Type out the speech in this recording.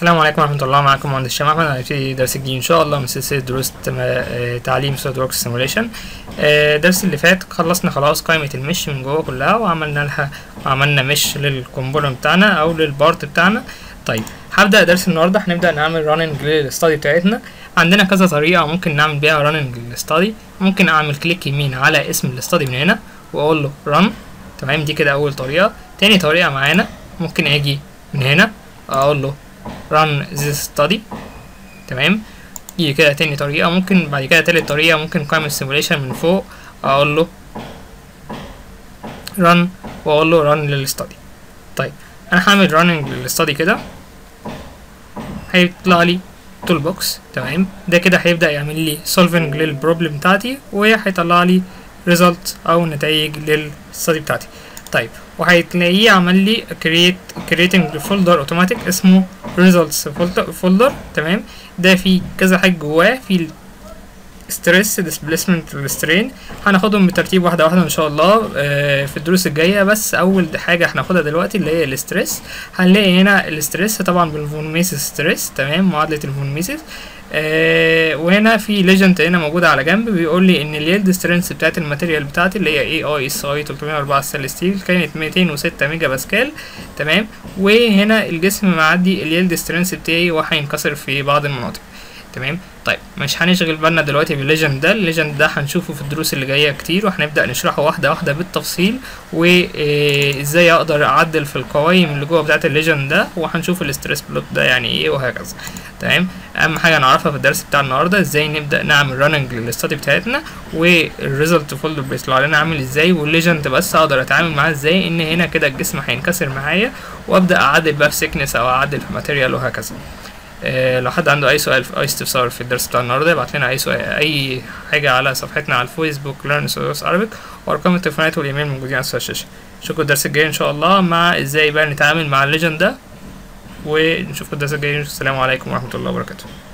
السلام عليكم ورحمة الله معكم مهندس هشام أحمد هنبتدي درس جديد إن شاء الله من سلسلة دروس تم- آه، تعليم سوليد وركس سيموليشن الدرس اللي فات خلصنا خلاص قائمة المش من جوه كلها وعملنا لها وعملنا مش للكومبوننت بتاعنا أو للبارت بتاعنا طيب هبدأ درس النهاردة هنبدأ نعمل راننج للستادي بتاعتنا عندنا كذا طريقة ممكن نعمل بيها راننج للستادي ممكن أعمل كليك يمين على اسم الاستادي من هنا وأقول له run تمام دي كده أول طريقة تاني طريقة معانا ممكن أجي من هنا أقول له run this study تمام دي كده تاني طريقة ممكن بعد كده تالت طريقة ممكن قائمة simulation من فوق أقول له run وأقول له run للستادي طيب أنا هعمل running للستادي كده هيطلع لي تول بوكس تمام ده كده هيبدأ يعمل لي solving للبروبلم بتاعتي وهيطلع لي result أو نتائج للستادي بتاعتي طيب وهتلاقيه عمل لي create creating folder automatic اسمه results folder, folder تمام ده فيه كذا حاجة جواه في ستريس ديسبيسمنت والسترين هناخدهم بالترتيب واحده واحده ان شاء الله آه، في الدروس الجايه بس اول حاجه هناخدها دلوقتي اللي هي الاستريس هنلاقي هنا الاستريس طبعا بالفون ميسيس ستريس تمام معادله الفون ميسيس آه وهنا في ليجند هنا موجوده على جنب بيقول لي ان اليلد سترينث بتاعت الماتيريال بتاعتي اللي هي اي اي اس اي 304 ستانلس ستيل كانت 206 ميجا باسكال تمام وهنا الجسم معدي اليلد سترينث بتاعي وهينكسر في بعض المناطق تمام طيب مش هنشغل بالنا دلوقتي بالليجند ده الليجند ده هنشوفه في الدروس اللي جايه كتير وهنبدا نشرحه واحده واحده بالتفصيل وازاي اقدر اعدل في القوائم اللي جوه بتاعه الليجند ده وهنشوف الاستريس بلوت ده يعني ايه وهكذا تمام اهم حاجه نعرفها في الدرس بتاع النهارده ازاي نبدا نعمل راننج للاستادي بتاعتنا والريزلت فولدر بيطلع لنا عامل ازاي والليجند بس اقدر اتعامل معاه ازاي ان هنا كده الجسم هينكسر معايا وابدا اعدل بقى في سيكنس او اعدل في ماتيريال وهكذا آه، لو حد عنده اي سؤال اي استفسار في الدرس بتاع النهارده يبعت لنا اي سؤال اي حاجه على صفحتنا على الفيسبوك ليرن سولوس عربيك وارقام التليفونات والايميل موجودين على الشاشه نشوفكم الدرس الجاي ان شاء الله مع ازاي بقى نتعامل مع الليجند ده ونشوفكم الدرس الجاي السلام عليكم ورحمه الله وبركاته